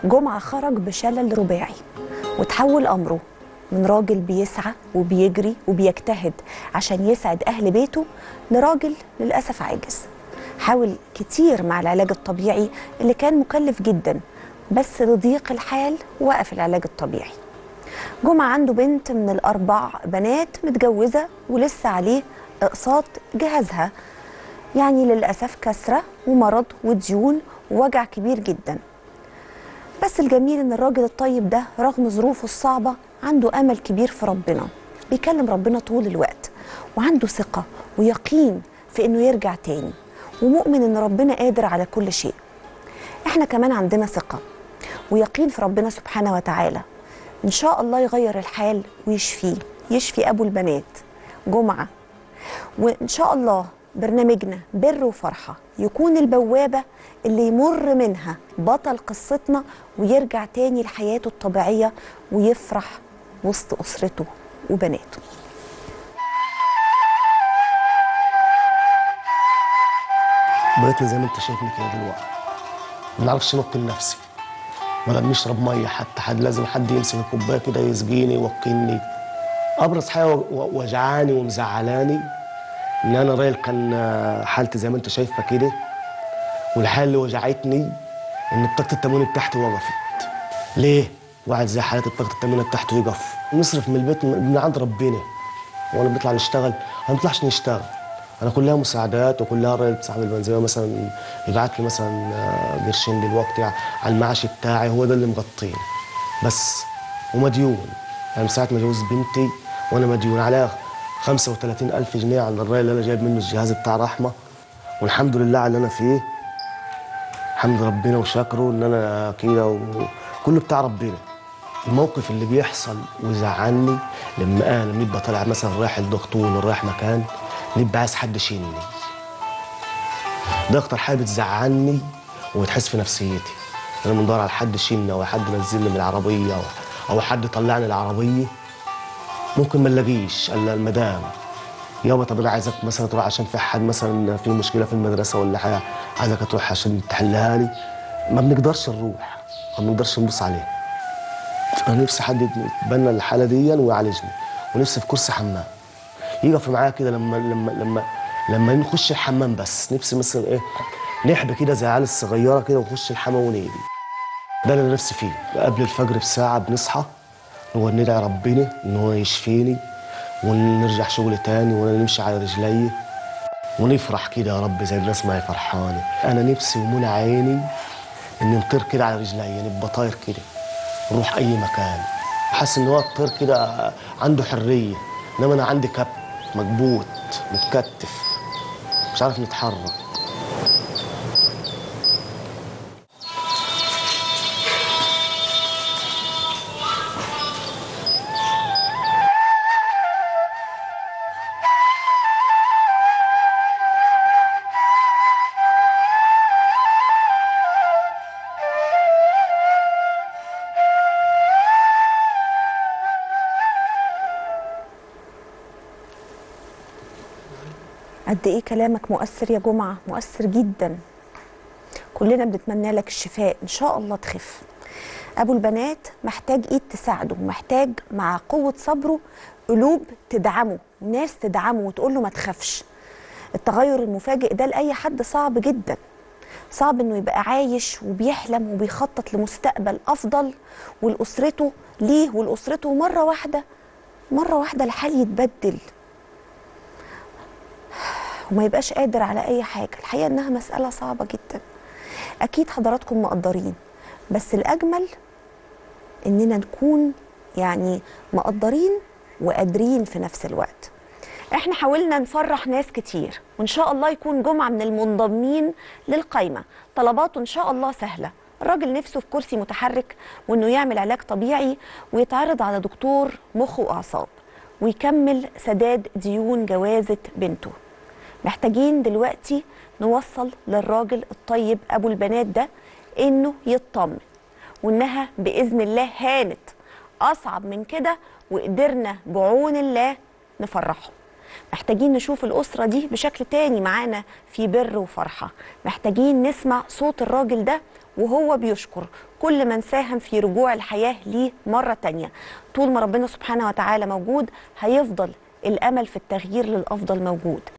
جمعة خرج بشلل رباعي وتحول أمره من راجل بيسعى وبيجري وبيجتهد عشان يسعد أهل بيته لراجل للأسف عاجز حاول كتير مع العلاج الطبيعي اللي كان مكلف جدا بس لضيق الحال وقف العلاج الطبيعي جمعة عنده بنت من الأربع بنات متجوزة ولسه عليه إقساط جهازها يعني للأسف كسرة ومرض وديون ووجع كبير جدا بس الجميل ان الراجل الطيب ده رغم ظروفه الصعبة عنده امل كبير في ربنا بيكلم ربنا طول الوقت وعنده ثقة ويقين في انه يرجع تاني ومؤمن ان ربنا قادر على كل شيء احنا كمان عندنا ثقة ويقين في ربنا سبحانه وتعالى ان شاء الله يغير الحال ويشفيه يشفي ابو البنات جمعة وان شاء الله برنامجنا بر وفرحة يكون البوابة اللي يمر منها بطل قصتنا ويرجع تاني لحياته الطبيعية ويفرح وسط أسرته وبناته بقيتني زي ما انت شايفني كده دلوقتي ما بعرفش انط لنفسي ولا بنشرب ميه حتى حد لازم حد يمسك الكوبايه كده يسقيني يوكلني ابرز حاجه و- و- وجعاني ومزعلاني ان انا راجل كان آه، حالتي زي ما انت شايفه كده والحاله اللي وجعتني ان بطاقه التموين بتاعتي وقفت ليه؟ واحد زي حالتي بطاقه التموين بتاعته يقف نصرف من البيت من من عند ربنا وانا بنطلع نشتغل انا ما بنطلعش نشتغل انا كلها مساعدات وكلها راجل صاحب البنزينه مثلا يبعت لي مثلا آه، قرشين دلوقتي على المعاش بتاعي هو ده اللي مغطيني بس ومديون يعني من ساعه ما جوزت بنتي وانا مديون عليها 35 ألف جنيه على الراي اللي انا جايب منه الجهاز بتاع رحمه والحمد لله على اللي انا فيه حمد ربنا وشكره ان انا كده وكله بتاع ربنا الموقف اللي بيحصل ويزعلني لما انا بنبقى طالع مثلا رايح الدكتور ولا رايح مكان نبقى عايز حد يشيلني ده اكتر حاجه بتزعلني وبتحس في نفسيتي انا بندور على حد يشيلنا او حد ينزلنا من العربيه او او حد يطلعني العربيه ممكن ما نلاقيش الا المدام يابا طب انا عايزك مثلا تروح عشان في حد مثلا في مشكله في المدرسه ولا حاجه عايزك تروح عشان تحلها لي ما بنقدرش نروح ما بنقدرش نبص عليه انا نفسي حد يتبنى الحاله دي ويعالجني ونفسي في كرسي حمام يقف معايا كده لما لما لما لما نخش الحمام بس نفسي مثلا ايه نحبي كده زي العيال الصغيره كده ونخش الحمام ونيجي ده اللي انا نفسي فيه قبل الفجر بساعه بنصحى هو ندعي ربنا ان هو يشفيني ونرجع شغل تاني ونمشي على رجلي ونفرح كده يا رب زي الناس ما هي فرحانه انا نفسي ومنى عيني ان نطير كده على رجلي نبقى طاير كده نروح اي مكان حاسس ان هو الطير كده عنده حريه انما انا عندي كبت مكبوت متكتف مش عارف نتحرك قد ايه كلامك مؤثر يا جمعه مؤثر جدا كلنا بنتمنى لك الشفاء ان شاء الله تخف ابو البنات محتاج ايد تساعده محتاج مع قوه صبره قلوب تدعمه ناس تدعمه وتقول له ما تخافش التغير المفاجئ ده لاي حد صعب جدا صعب انه يبقى عايش وبيحلم وبيخطط لمستقبل افضل ولاسرته ليه ولاسرته مره واحده مره واحده الحال يتبدل وما يبقاش قادر على اي حاجه الحقيقه انها مساله صعبه جدا اكيد حضراتكم مقدرين بس الاجمل اننا نكون يعني مقدرين وقادرين في نفس الوقت احنا حاولنا نفرح ناس كتير وان شاء الله يكون جمعه من المنضمين للقايمه طلباته ان شاء الله سهله الراجل نفسه في كرسي متحرك وانه يعمل علاج طبيعي ويتعرض على دكتور مخ واعصاب ويكمل سداد ديون جوازه بنته محتاجين دلوقتي نوصل للراجل الطيب ابو البنات ده انه يطمن وانها باذن الله هانت اصعب من كده وقدرنا بعون الله نفرحه محتاجين نشوف الأسرة دي بشكل تاني معانا في بر وفرحة محتاجين نسمع صوت الراجل ده وهو بيشكر كل من ساهم في رجوع الحياه ليه مره تانية طول ما ربنا سبحانه وتعالى موجود هيفضل الامل في التغيير للافضل موجود